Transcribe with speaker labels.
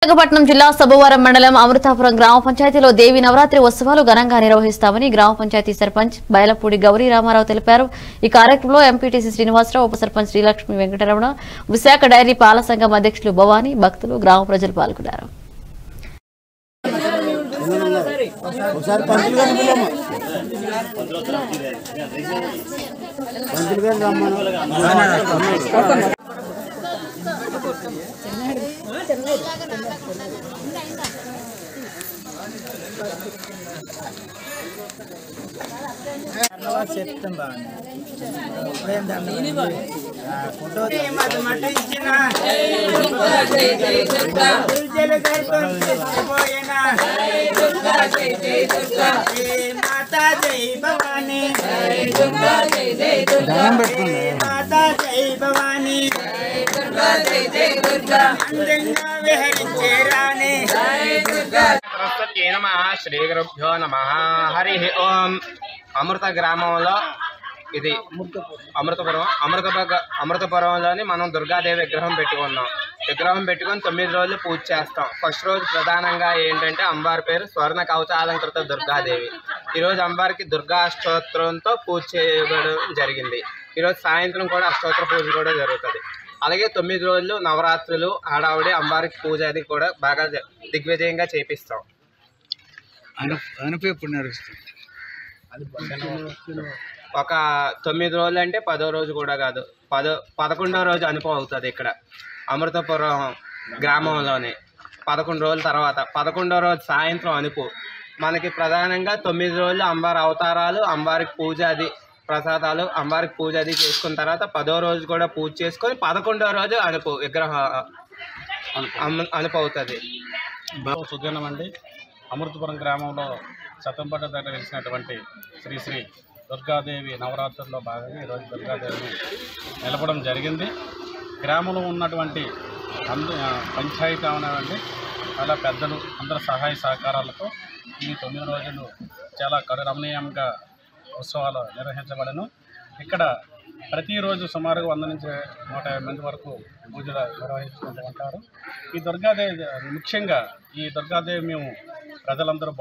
Speaker 1: విశాఖపట్నం జిల్లా సభవరం మండలం అమృతాపురం గ్రామ పంచాయతీలో దేవి నవరాత్రి ఉత్సవాలు ఘనంగా నిర్వహిస్తామని గ్రామ పంచాయతీ సర్పంచ్ బయలపూడి గౌరీ రామారావు తెలిపారు ఈ కార్యక్రమంలో ఎంపీటీసీ శ్రీనివాసరావు ఉప సర్పంచ్ శ్రీలక్ష్మి వెంకటరమణ విశాఖ డైరీ పాల సంఘం అధ్యక్షులు భవానీ భక్తులు గ్రామ ప్రజలు పాల్గొన్నారు
Speaker 2: ఒకసారి పంతులు గారిని పిలవమ్మా పంతులు గారిని రమ్మను
Speaker 3: చెప్తాం బాగుంది ఇప్పుడేం దండం ఫోటో మాతా జై భవానీ
Speaker 2: దండం పెట్టుకోండి
Speaker 3: మాతా జై భవానీ అందంగా విహరించే రాణి
Speaker 4: సరస్వతి నమ శ్రీ గురుభ్యో నమ హరి ఓం అమృత గ్రామంలో ఇది అమృతపురం అమృత అమృతపురంలోని మనం దుర్గాదేవి విగ్రహం పెట్టుకున్నాం విగ్రహం పెట్టుకొని తొమ్మిది రోజులు పూజ చేస్తాం ఫస్ట్ రోజు ప్రధానంగా ఏంటంటే అమ్మవారి పేరు స్వర్ణ కవచాలంకృత దుర్గాదేవి ఈరోజు అమ్మవారికి దుర్గా అష్టోత్తరంతో పూజ చేయడం జరిగింది ఈరోజు సాయంత్రం కూడా అష్టోత్తర పూజ కూడా జరుగుతుంది అలాగే తొమ్మిది రోజులు నవరాత్రులు హడావుడి అమ్మవారికి పూజ అది కూడా బాగా జ- దిగ్విజయంగా చేపిస్తాం
Speaker 2: అను అనుపు ఎప్పుడు నడుస్తుంది
Speaker 4: ఒక తొమ్మిది రోజులు అంటే పదో రోజు కూడా కాదు పదో పదకొండో రోజు అనుభవం అవుతుంది ఇక్కడ అమృతపురం గ్రామంలోనే పదకొండు రోజుల తర్వాత పదకొండో రోజు సాయంత్రం అనుపు మనకి ప్రధానంగా తొమ్మిది రోజులు అంబారి అవతారాలు అంబారికి పూజ అది ప్రసాదాలు అంబారికి పూజ అది చేసుకున్న తర్వాత పదో రోజు కూడా పూజ చేసుకొని పదకొండో రోజు అనుపు విగ్రహ అమ- అనుపు అవుతుంది
Speaker 5: సుజనం అండి అమృతపురం గ్రామంలో సతంపట దగ్గర వెలిసినటువంటి శ్రీ శ్రీ దుర్గాదేవి నవరాత్రుల్లో భాగంగా ఈరోజు దుర్గాదేవిని నిలపడం జరిగింది గ్రామంలో ఉన్నటువంటి అంద పంచాయతీ అవనండి చాలా పెద్దలు అందరి సహాయ సహకారాలతో ఈ తొమ్మిది రోజులు చాలా కడు రమణీయంగా ఉత్సవాలు నిర్వహించబడను ఇక్కడ ప్రతిరోజు సుమారుగా వంద నుంచి నూట యాభై మంది వరకు పూజలు నిర్వహించుకుంటూ ఉంటారు ఈ దుర్గాదేవి ముఖ్యంగా ఈ దుర్గాదేవి మేము ప్రజలందరూ